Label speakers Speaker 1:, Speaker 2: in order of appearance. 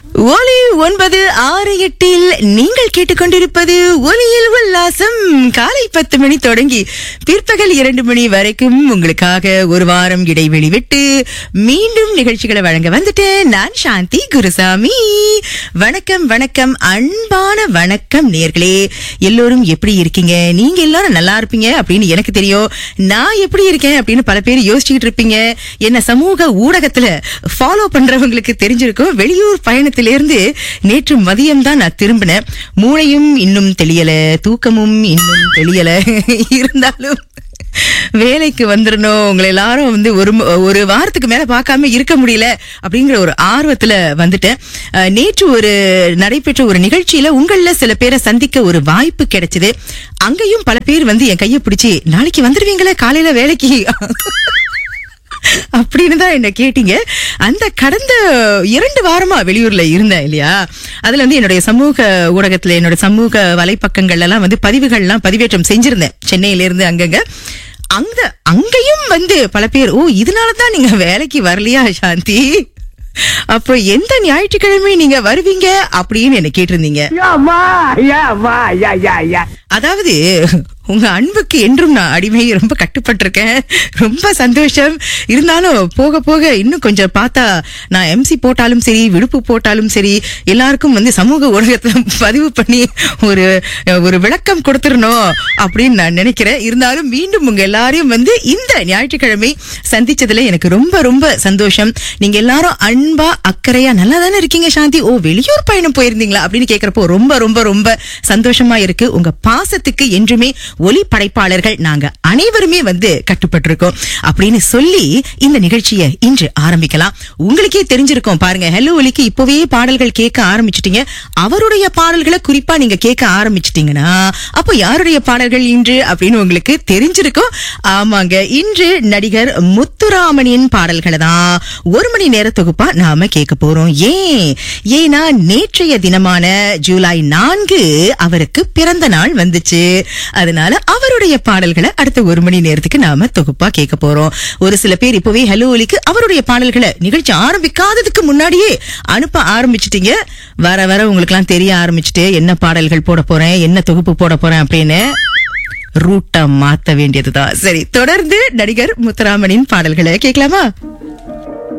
Speaker 1: ஒலி ஒன்பது ஆறு எட்டில் நீங்கள் கேட்டுக்கொண்டிருப்பது ஒலியில் உல்லாசம் காலை பத்து மணி தொடங்கி பிற்பகல் இரண்டு மணி வரைக்கும் உங்களுக்காக ஒரு வாரம் இடைவெளி விட்டு மீண்டும் நிகழ்ச்சிகளை வழங்க வந்துட்டேன் நான் சாந்தி குருசாமி வணக்கம் வணக்கம் அன்பான வணக்கம் நேர்களே எல்லோரும் எப்படி இருக்கீங்க நீங்க எல்லாரும் நல்லா இருப்பீங்க அப்படின்னு எனக்கு தெரியும் நான் எப்படி இருக்கேன் அப்படின்னு பல பேர் யோசிச்சுக்கிட்டு இருப்பீங்க என்ன சமூக ஊடகத்துல ஃபாலோ பண்றவங்களுக்கு தெரிஞ்சிருக்கும் வெளியூர் பயணத்திலிருந்து நேற்று மதியம் தான் நான் திரும்பினேன் மூளையும் இன்னும் தெளியல தூக்கமும் இன்னும் தெளியல இருந்தாலும் வேலைக்கு வந்துடணும் உங்களை எல்லாரும் வந்து ஒரு ம- ஒரு வாரத்துக்கு மேல பார்க்காம இருக்க முடியல அப்படிங்கிற ஒரு ஆர்வத்துல வந்துட்டேன் அஹ், நேற்று ஒரு நடைபெற்ற ஒரு நிகழ்ச்சியில உங்கள சில பேரை சந்திக்க ஒரு வாய்ப்பு கிடைச்சது அங்கேயும் பல பேர் வந்து என் கையை பிடிச்சி நாளைக்கு வந்துருவீங்களே காலையில வேலைக்கு அப்படின்னு தான் என்ன கேட்டீங்க அந்த கடந்த இரண்டு வாரமா வெளியூர்ல இருந்தேன் இல்லையா அதுல வந்து என்னுடைய சமூக ஊடகத்துல என்னோட சமூக வலைப்பக்கங்கள்ல எல்லாம் வந்து பதிவுகள்லாம் பதிவேற்றம் செஞ்சிருந்தேன் சென்னையில இருந்து அங்கங்க அங்க அங்கேயும் வந்து பல பேர் ஓ இதனால தான் நீங்க வேலைக்கு வரலையா சாந்தி அப்போ எந்த ஞாயிற்றுக்கிழமை நீங்க வருவீங்க அப்படின்னு என்ன கேட்டிருந்தீங்க
Speaker 2: யாமா யாமா யா யா யா
Speaker 1: அதாவது உங்க அன்புக்கு என்றும் நான் அடிமை ரொம்ப கட்டுப்பட்டிருக்கேன் ரொம்ப சந்தோஷம் இருந்தாலும் போக போக இன்னும் கொஞ்சம் பார்த்தா நான் எம்சி போட்டாலும் சரி விடுப்பு போட்டாலும் சரி எல்லாருக்கும் வந்து சமூக ஊடகத்துல பதிவு பண்ணி ஒரு ஒரு விளக்கம் கொடுத்துடணும் அப்படின்னு நான் நினைக்கிறேன் இருந்தாலும் மீண்டும் உங்க எல்லாரையும் வந்து இந்த ஞாயிற்றுக்கிழமை சந்திச்சதுல எனக்கு ரொம்ப ரொம்ப சந்தோஷம் நீங்க எல்லாரும் அன்பா அக்கறையா நல்லா தானே இருக்கீங்க சாந்தி ஓ வெளியூர் பயணம் போயிருந்தீங்களா அப்படின்னு கேக்குறப்போ ரொம்ப ரொம்ப ரொம்ப சந்தோஷமா இருக்கு உங்க பாசத்துக்கு என்றுமே ஒலி படைப்பாளர்கள் நாங்க அனைவருமே வந்து கட்டுப்பட்டிருக்கோம் அப்படின்னு சொல்லி இந்த நிகழ்ச்சியை இன்று ஆரம்பிக்கலாம் உங்களுக்கே தெரிஞ்சிருக்கும் பாருங்க ஹலோ ஒலிக்கு இப்பவே பாடல்கள் கேட்க ஆரம்பிச்சிட்டீங்க அவருடைய பாடல்களை குறிப்பா நீங்க கேட்க ஆரம்பிச்சிட்டீங்கன்னா அப்போ யாருடைய பாடல்கள் இன்று அப்படின்னு உங்களுக்கு தெரிஞ்சிருக்கும் ஆமாங்க இன்று நடிகர் முத்துராமனின் பாடல்களை தான் ஒரு மணி நேர தொகுப்பா நாம கேட்க போறோம் ஏன் ஏன்னா நேற்றைய தினமான ஜூலை நான்கு அவருக்கு பிறந்த நாள் வந்துச்சு அதனால அவருடைய பாடல்களை அடுத்த ஒரு மணி நேரத்துக்கு நாம தொகுப்பா கேட்க போறோம் ஒரு சில பேர் இப்பவே ஹலோ ஒலிக்கு அவருடைய பாடல்களை நிகழ்ச்சி ஆரம்பிக்காததுக்கு முன்னாடியே அனுப்ப ஆரம்பிச்சிட்டீங்க வர வர உங்களுக்கு எல்லாம் தெரிய ஆரம்பிச்சுட்டு என்ன பாடல்கள் போட போறேன் என்ன தொகுப்பு போட போறேன் அப்படின்னு ரூட்டை மாத்த வேண்டியதுதான் சரி தொடர்ந்து நடிகர் முத்துராமனின் பாடல்களை கேட்கலாமா